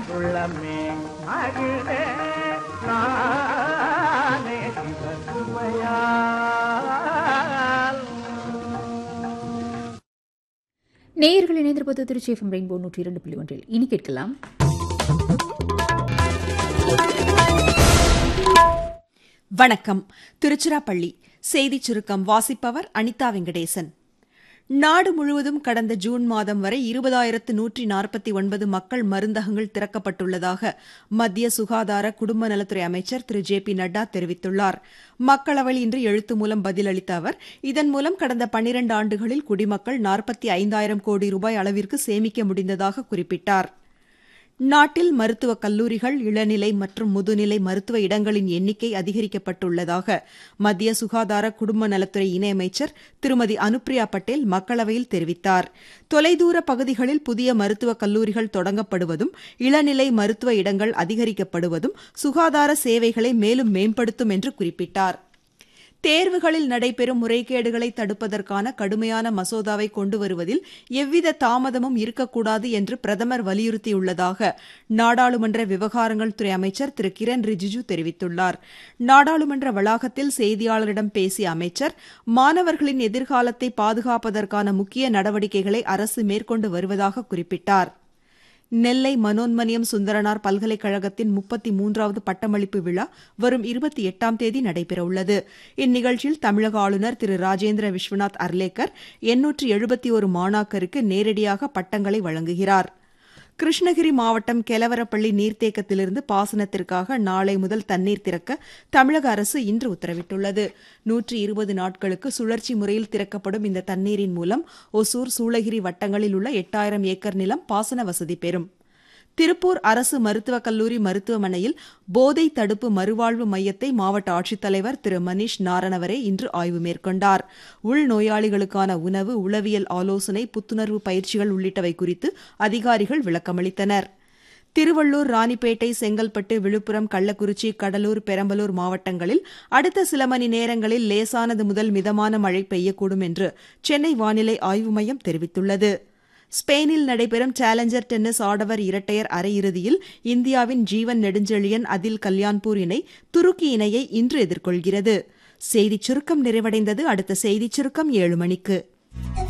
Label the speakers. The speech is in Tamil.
Speaker 1: உள்ளமே மகிழே நானே சிவசுமையால்
Speaker 2: நேயர்கள் இணைந்திருப்பது திருச்சி எஃப்எம் ரெயின்போ நூற்றி இரண்டு புள்ளி ஒன்றில் இனி கேட்கலாம்
Speaker 3: வணக்கம் திருச்சிராப்பள்ளி செய்திச் சுருக்கம் வாசிப்பவர் அனிதா வெங்கடேசன் நாடு முழுவதும் கடந்த ஜூன் மாதம் வரை இருபதாயிரத்து நூற்றி நாற்பத்தி ஒன்பது மக்கள் மருந்தகங்கள் திறக்கப்பட்டுள்ளதாக மத்திய சுகாதார குடும்ப நலத்துறை அமைச்சர் திரு ஜே பி நட்டா தெரிவித்துள்ளார் மக்களவையில் இன்று எழுத்து மூலம் பதிலளித்த அவர் இதன் மூலம் கடந்த பன்னிரண்டு ஆண்டுகளில் குடிமக்கள் நாற்பத்தி ஐந்தாயிரம் கோடி ரூபாய் அளவிற்கு சேமிக்க முடிந்ததாக குறிப்பிட்டார் நாட்டில் மருத்துவக் கல்லூரிகள் இளநிலை மற்றும் முதுநிலை மருத்துவ இடங்களின் எண்ணிக்கை அதிகரிக்கப்பட்டுள்ளதாக மத்திய சுகாதார குடும்ப நலத்துறை இணையமைச்சர் திருமதி அனுப்ரியா பட்டேல் மக்களவையில் தெரிவித்தார் தொலைதூர பகுதிகளில் புதிய மருத்துவக் கல்லூரிகள் தொடங்கப்படுவதும் இளநிலை மருத்துவ இடங்கள் அதிகரிக்கப்படுவதும் சுகாதார சேவைகளை மேலும் மேம்படுத்தும் என்று குறிப்பிட்டார் தேர்வுகளில் நடைபெறும் முறைகேடுகளை தடுப்பதற்கான கடுமையான மசோதாவை கொண்டு வருவதில் எவ்வித தாமதமும் இருக்கக்கூடாது என்று பிரதமர் வலியுறுத்தியுள்ளதாக நாடாளுமன்ற விவகாரங்கள் துறை அமைச்சர் திரு கிரண் ரிஜிஜு தெரிவித்துள்ளார் நாடாளுமன்ற வளாகத்தில் செய்தியாளரிடம் பேசிய அமைச்சர் மாணவர்களின் எதிர்காலத்தை பாதுகாப்பதற்கான முக்கிய நடவடிக்கைகளை அரசு மேற்கொண்டு வருவதாக குறிப்பிட்டார் நெல்லை மனோன்மணியம் சுந்தரனார் பல்கலைக்கழகத்தின் முப்பத்தி மூன்றாவது பட்டமளிப்பு விழா வரும் இருபத்தி எட்டாம் தேதி நடைபெறவுள்ளது இந்நிகழ்ச்சியில் தமிழக ஆளுநர் திரு ராஜேந்திர விஸ்வநாத் அர்லேக்கர் எண்ணூற்று எழுபத்தி ஒரு மாணாக்கருக்கு நேரடியாக பட்டங்களை வழங்குகிறார் கிருஷ்ணகிரி மாவட்டம் கெலவரப்பள்ளி நீர்த்தேக்கத்திலிருந்து பாசனத்திற்காக நாளை முதல் தண்ணீர் திறக்க தமிழக அரசு இன்று உத்தரவிட்டுள்ளது நூற்றி இருபது நாட்களுக்கு சுழற்சி முறையில் திறக்கப்படும் இந்த தண்ணீரின் மூலம் ஒசூர் சூளகிரி வட்டங்களில் உள்ள எட்டாயிரம் ஏக்கர் நிலம் பாசன வசதி பெறும் திருப்பூர் அரசு மருத்துவக் கல்லூரி மருத்துவமனையில் போதை தடுப்பு மறுவாழ்வு மையத்தை மாவட்ட ஆட்சித்தலைவர் திரு மணீஷ் நாரணவரே இன்று ஆய்வு மேற்கொண்டார் உள்நோயாளிகளுக்கான உணவு உளவியல் ஆலோசனை புத்துணர்வு பயிற்சிகள் உள்ளிட்டவை குறித்து அதிகாரிகள் விளக்கமளித்தனர் திருவள்ளூர் ராணிப்பேட்டை செங்கல்பட்டு விழுப்புரம் கள்ளக்குறிச்சி கடலூர் பெரம்பலூர் மாவட்டங்களில் அடுத்த சில மணி நேரங்களில் லேசானது முதல் மிதமான மழை பெய்யக்கூடும் என்று சென்னை வானிலை ஆய்வு மையம் தெரிவித்துள்ளது ஸ்பெயினில் நடைபெறும் சேலஞ்சர் டென்னிஸ் ஆடவர் இரட்டையர் அரையிறுதியில் இந்தியாவின் ஜீவன் நெடுஞ்செழியன் அதில் கல்யாண்பூர் இணை துருக்கி இணையை இன்று எதிர்கொள்கிறது செய்திச் சுருக்கம் நிறைவடைந்தது அடுத்த செய்திச் சுருக்கம் ஏழு மணிக்கு